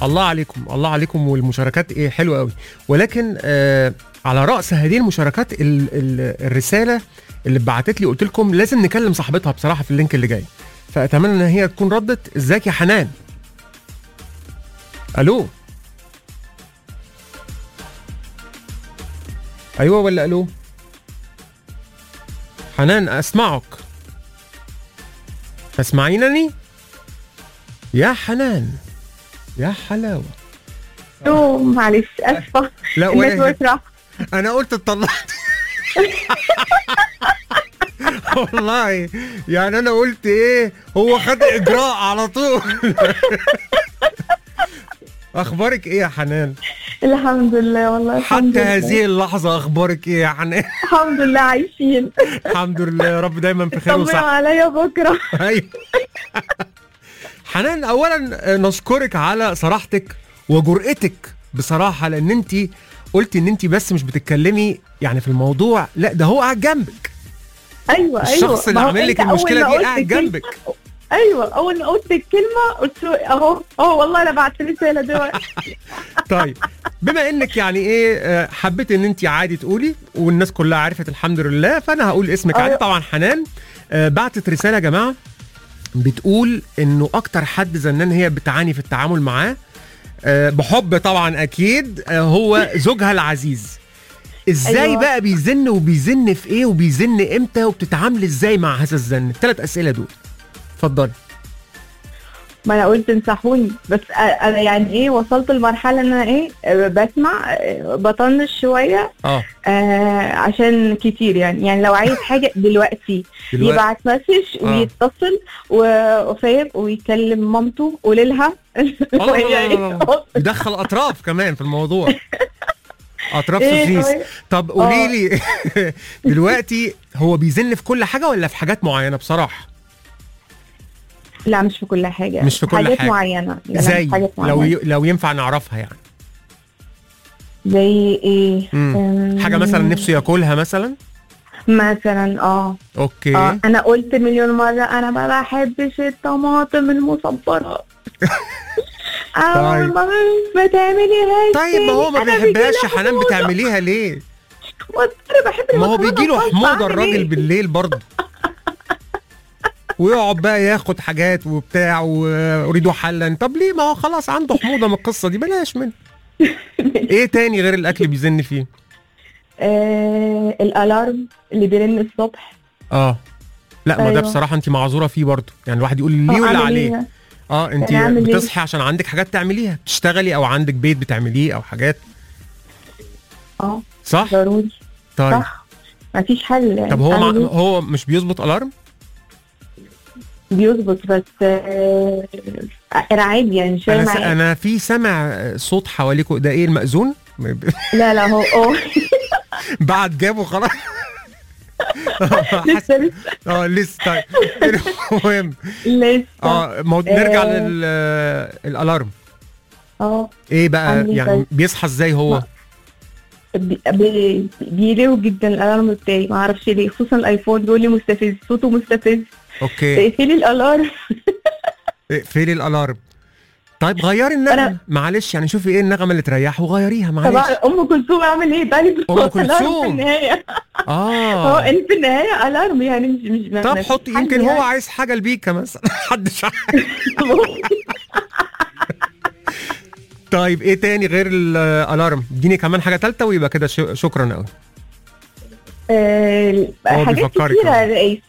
الله عليكم الله عليكم والمشاركات ايه حلوه قوي ولكن آه على راس هذه المشاركات ال ال الرساله اللي اتبعتت لي قلت لكم لازم نكلم صاحبتها بصراحه في اللينك اللي جاي فاتمنى ان هي تكون ردت ازيك يا حنان الو ايوه ولا الو حنان اسمعك تسمعينني يا حنان يا حلاوه أوه، معلش اسفه لا ولا النتورك راح انا قلت اتطلعت والله يعني انا قلت ايه هو خد اجراء على طول اخبارك ايه يا حنان الحمد لله والله الحمد حتى لله. هذه اللحظه اخبارك ايه يا حنان الحمد لله عايشين الحمد لله يا رب دايما في خير طمنوا وصحه عليا بكره أيوة. حنان اولا نشكرك على صراحتك وجرأتك بصراحه لان انت قلتي ان انت بس مش بتتكلمي يعني في الموضوع لا ده هو قاعد جنبك ايوه ايوه الشخص اللي ما هو عامل لك أنت أول المشكله ما دي قلت قاعد كلمة- جنبك ايوه اول ما قلت الكلمه قلت له اهو اهو والله انا بعت رساله دلوقتي طيب بما انك يعني ايه آه، حبيت ان انت عادي تقولي والناس كلها عرفت الحمد لله فانا هقول اسمك أه. عادي طبعا حنان آه، بعتت رساله يا جماعه بتقول انه اكتر حد زنان هي بتعاني في التعامل معاه آه، بحب طبعا اكيد آه، هو زوجها العزيز ازاي أيوة. بقى بيزن وبيزن في ايه وبيزن امتى وبتتعاملي ازاي مع هذا الزن الثلاث اسئله دول اتفضلي ما انا قلت انصحوني بس أ- انا يعني ايه وصلت لمرحله ان انا ايه آه، بسمع آه، بطنش شويه اه آه عشان كتير يعني يعني لو عايز حاجه دلوقتي دلوقتي يبعت مسج آه. ويتصل و- وفاهم ويكلم مامته قولي لها الله وهي الله الله الله. إيه؟ يدخل اطراف كمان في الموضوع اطراف إيه سوسيس طيب؟ طب قولي لي دلوقتي هو بيزن في كل حاجه ولا في حاجات معينه بصراحه لا مش في كل حاجه مش في كل حاجات حاجة. معينه لا، لا، زي مش حاجات لو معينة. ي... لو ينفع نعرفها يعني زي ايه مم. أم، حاجه مثلا نفسه ياكلها مثلا مثلا اه اوكي اه انا قلت مليون مره انا ما بحبش الطماطم المصبره طيب. اه ما بتعمليها طيب ما هو ما أنا بيحبهاش يا بيجيلي حنان حموضة. بتعمليها ليه انا بحب ما هو المكرونة بيجي له بصلصة، حموضه أعمل الراجل إيه؟ بالليل برضه ويقعد بقى ياخد حاجات وبتاع واريد حلا طب ليه ما هو خلاص عنده حموضه من القصه دي بلاش منه ايه تاني غير الاكل بيزن فيه آه الالارم اللي بيرن الصبح اه لا ما ده أيوة. بصراحه انت معذوره فيه برضه يعني الواحد يقول ليه آه، ولا أعمل عليه إيه؟ اه انت يعني أعمل إيه؟ بتصحي عشان عندك حاجات تعمليها بتشتغلي او عندك بيت بتعمليه او حاجات اه صح ضروري طيب صح مفيش حل يعني طب هو أعمل مع... إيه؟ هو مش بيظبط الارم بيظبط بس آه انا عادي يعني مش انا فاهم س... معايا. انا في سمع صوت حواليكوا ده ايه المأذون لا لا هو اه بعد جابه خلاص لسه لسه اه لسه طيب المهم لسه اه مو... نرجع آه. لل الالارم اه ايه بقى عامل يعني إزاي؟ بيصحى ازاي هو ما- بي- بي- بيليو جدا الالارم بتاعي ما اعرفش ليه خصوصا الايفون بيقول لي مستفز صوته مستفز اوكي اقفلي الالارم اقفلي الالارم طيب غيري النغمه معلش يعني شوفي ايه النغمه اللي تريحه وغيريها طبعا معلش ام كلثوم اعمل ايه بقى لي أم كلثوم. الارم في النهايه هو اه ان في النهايه الارم يعني مش مش ما- طب ما حط فيش حل يمكن هو يعني. عايز حاجه لبيكا مثلا محدش عارف. طيب ايه تاني غير الالارم اديني كمان حاجه ثالثه ويبقى كده ش- شكرا قوي آه، هو حاجات بيفكرك كتيرة يعني. يا رئيس